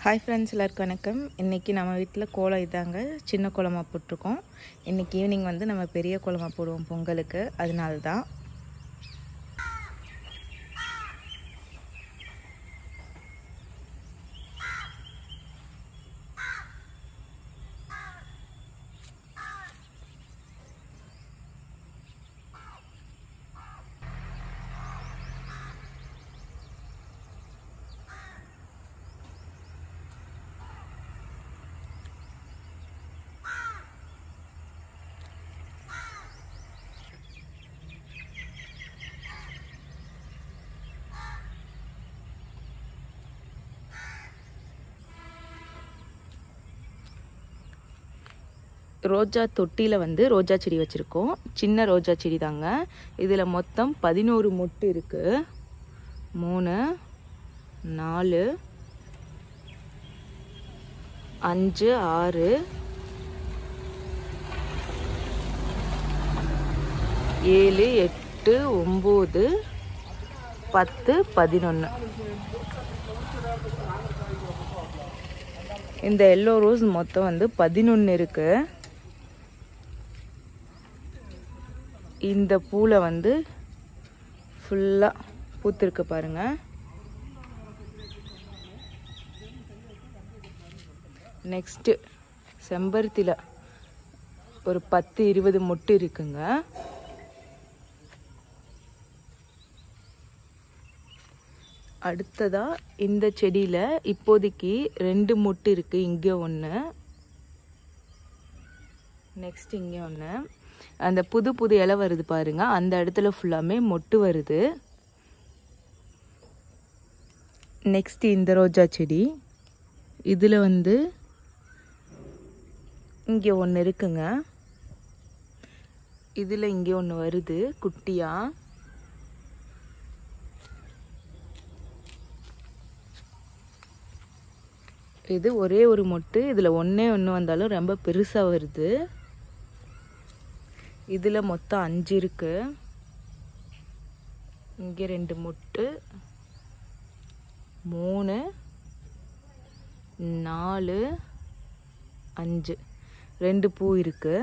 hi friends எல்லாருக்கும் வணக்கம் இன்றைக்கி நம்ம வீட்டில் கோலம் இதாங்க சின்ன கோலமாக போட்டிருக்கோம் இன்றைக்கி ஈவினிங் வந்து நம்ம பெரிய கோலமாக போடுவோம் பொங்கலுக்கு அதனால தான் ரோஜா தொட்டியில் வந்து ரோஜா செடி வச்சுருக்கோம் சின்ன ரோஜா செடி தாங்க இதில் மொத்தம் பதினோரு மொட்டு இருக்குது மூணு நாலு அஞ்சு ஆறு ஏழு எட்டு ஒம்பது பத்து பதினொன்று இந்த எல்லோ ரோஸ் மொத்தம் வந்து பதினொன்று இருக்கு இந்த பூவில் வந்து ஃபுல்லாக பூத்திருக்கு பாருங்க நெக்ஸ்ட்டு செம்பருத்தியில் ஒரு பத்து இருபது மொட்டு இருக்குங்க அடுத்ததாக இந்த செடியில் இப்போதைக்கு ரெண்டு மொட்டு இருக்குது இங்கே ஒன்று நெக்ஸ்ட் இங்கே ஒன்று அந்த புது புது இலை வருது பாருங்க அந்த இடத்துல ஃபுல்லாமே மொட்டு வருது நெக்ஸ்ட் இந்த ரோஜா செடி இதில் வந்து இங்கே ஒன்று இருக்குங்க இதில் இங்கே ஒன்று வருது குட்டியாக இது ஒரே ஒரு மொட்டு இதில் ஒன்றே ஒன்று வந்தாலும் ரொம்ப பெருசாக வருது இதில் மொத்தம் அஞ்சு இருக்கு இங்கே ரெண்டு மொட்டு மூணு நாலு அஞ்சு ரெண்டு பூ இருக்கு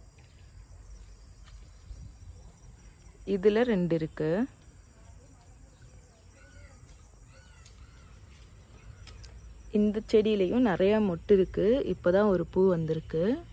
இதில் ரெண்டு இருக்குது இந்த செடியிலையும் நிறையா மொட்டு இருக்குது இப்போ தான் ஒரு பூ வந்திருக்கு